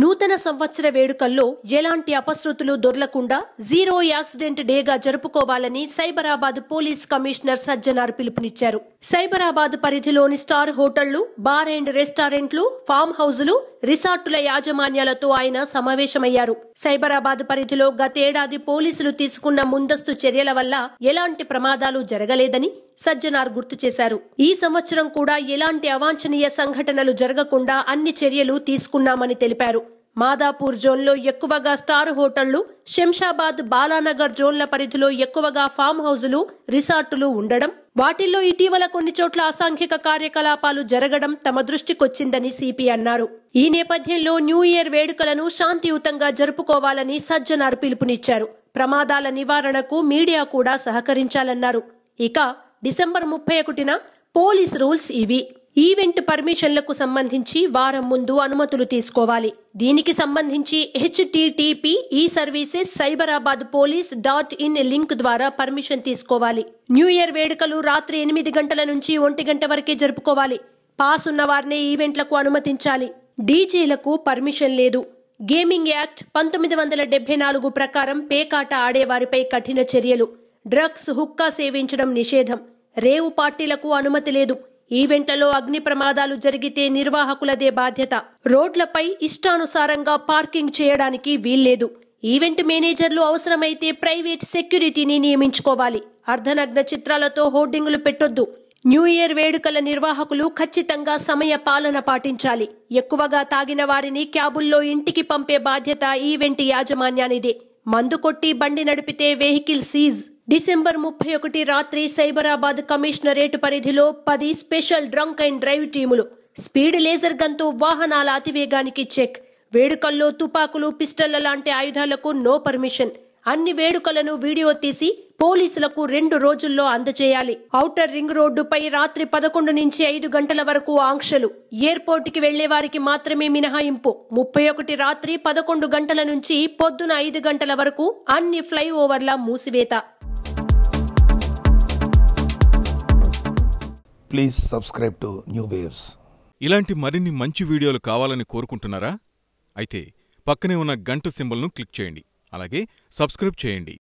నూతన సంవత్సర వేడుకల్లో ఎలాంటి అపశృతులు దొర్లకుండా జీరో యాక్సిడెంట్ డేగా జరుపుకోవాలని సైబరాబాద్ పోలీస్ కమిషనర్ సజ్జనార్ పిలుపునిచ్చారు సైబరాబాద్ పరిధిలోని స్టార్ హోటళ్లు బార్ అండ్ రెస్టారెంట్లు ఫామ్ హౌజులు రిసార్టుల యాజమాన్యాలతో ఆయన సమావేశమయ్యారు సైబరాబాద్ పరిధిలో గతేడాది పోలీసులు తీసుకున్న ముందస్తు చర్యల వల్ల ఎలాంటి ప్రమాదాలు జరగలేదని సజ్జనార్ గుర్తు చేశారు ఈ సంవత్సరం కూడా ఎలాంటి అవాంఛనీయ సంఘటనలు జరగకుండా అన్ని చర్యలు తీసుకున్నామని తెలిపారు మాదాపూర్ జోన్లో ఎక్కువగా స్టార్ హోటళ్లు శంషాబాద్ బాలానగర్ జోన్ల పరిధిలో ఎక్కువగా ఫామ్ హౌజులు రిసార్టులు ఉండడం వాటిల్లో ఇటీవల కొన్ని చోట్ల అసాంఘిక కార్యకలాపాలు జరగడం తమ దృష్టికొచ్చిందని సిపి అన్నారు ఈ నేపథ్యంలో న్యూ ఇయర్ వేడుకలను శాంతియుతంగా జరుపుకోవాలని సజ్జనార్ పిలుపునిచ్చారు ప్రమాదాల నివారణకు మీడియా కూడా సహకరించాలన్నారు ఇక డిసెంబర్ ముప్పై ఒకటిన పోలీస్ రూల్స్ ఇవి ఈవెంట్ పర్మిషన్లకు సంబంధించి వారం ముందు అనుమతులు తీసుకోవాలి దీనికి సంబంధించి HTTP e services Cyberabad police dot in link ద్వారా పర్మిషన్ తీసుకోవాలి న్యూ ఇయర్ వేడుకలు రాత్రి ఎనిమిది గంటల నుంచి ఒంటి గంట వరకే జరుపుకోవాలి పాస్ ఉన్న వారినే ఈవెంట్లకు అనుమతించాలి డీజేలకు పర్మిషన్ లేదు గేమింగ్ యాక్ట్ పంతొమ్మిది వందల డెబ్బై నాలుగు ప్రకారం పేకాట ఆడేవారిపై కఠిన చర్యలు డ్రగ్స్ హుక్కా సేవించడం నిషేధం రేవు పార్టీలకు అనుమతి లేదు ఈవెంట్లలో అగ్ని ప్రమాదాలు జరిగితే నిర్వాహకులదే బాధ్యత రోడ్లపై ఇష్టానుసారంగా పార్కింగ్ చేయడానికి వీల్లేదు ఈవెంట్ మేనేజర్లు అవసరమైతే ప్రైవేట్ సెక్యూరిటీని నియమించుకోవాలి అర్ధనగ్న చిత్రాలతో హోర్డింగులు పెట్టొద్దు న్యూ ఇయర్ వేడుకల నిర్వాహకులు ఖచ్చితంగా సమయ పాలన పాటించాలి ఎక్కువగా తాగిన వారిని క్యాబుల్లో ఇంటికి పంపే బాధ్యత ఈవెంట్ యాజమాన్యానిదే మందు కొట్టి బండి నడిపితే వెహికల్ సీజ్ డిసెంబర్ ముప్పై ఒకటి రాత్రి సైబరాబాద్ కమిషనరేట్ పరిధిలో పది స్పెషల్ డ్రంక్ అండ్ డ్రైవ్ టీములు స్పీడ్ లేజర్ గన్తో వాహనాల అతివేగానికి చెక్ వేడుకల్లో తుపాకులు పిస్టళ్ల లాంటి ఆయుధాలకు నో పర్మిషన్ అన్ని వేడుకలను వీడియో తీసి పోలీసులకు రెండు రోజుల్లో అందజేయాలి ఔటర్ రింగ్ రోడ్డుపై రాత్రి పదకొండు నుంచి ఐదు గంటల వరకు ఆంక్షలు ఎయిర్పోర్టుకి వెళ్లే వారికి మాత్రమే మినహాయింపు ముప్పై ఒకటి రాత్రి పదకొండు గంటల నుంచి పొద్దున ఐదు గంటల వరకు అన్ని ఫ్లైఓవర్ల మూసివేత Please subscribe to New Waves. ఇలాంటి మరిన్ని మంచి వీడియోలు కావాలని కోరుకుంటున్నారా అయితే పక్కనే ఉన్న గంట సింబల్ను క్లిక్ చేయండి అలాగే సబ్స్క్రైబ్ చేయండి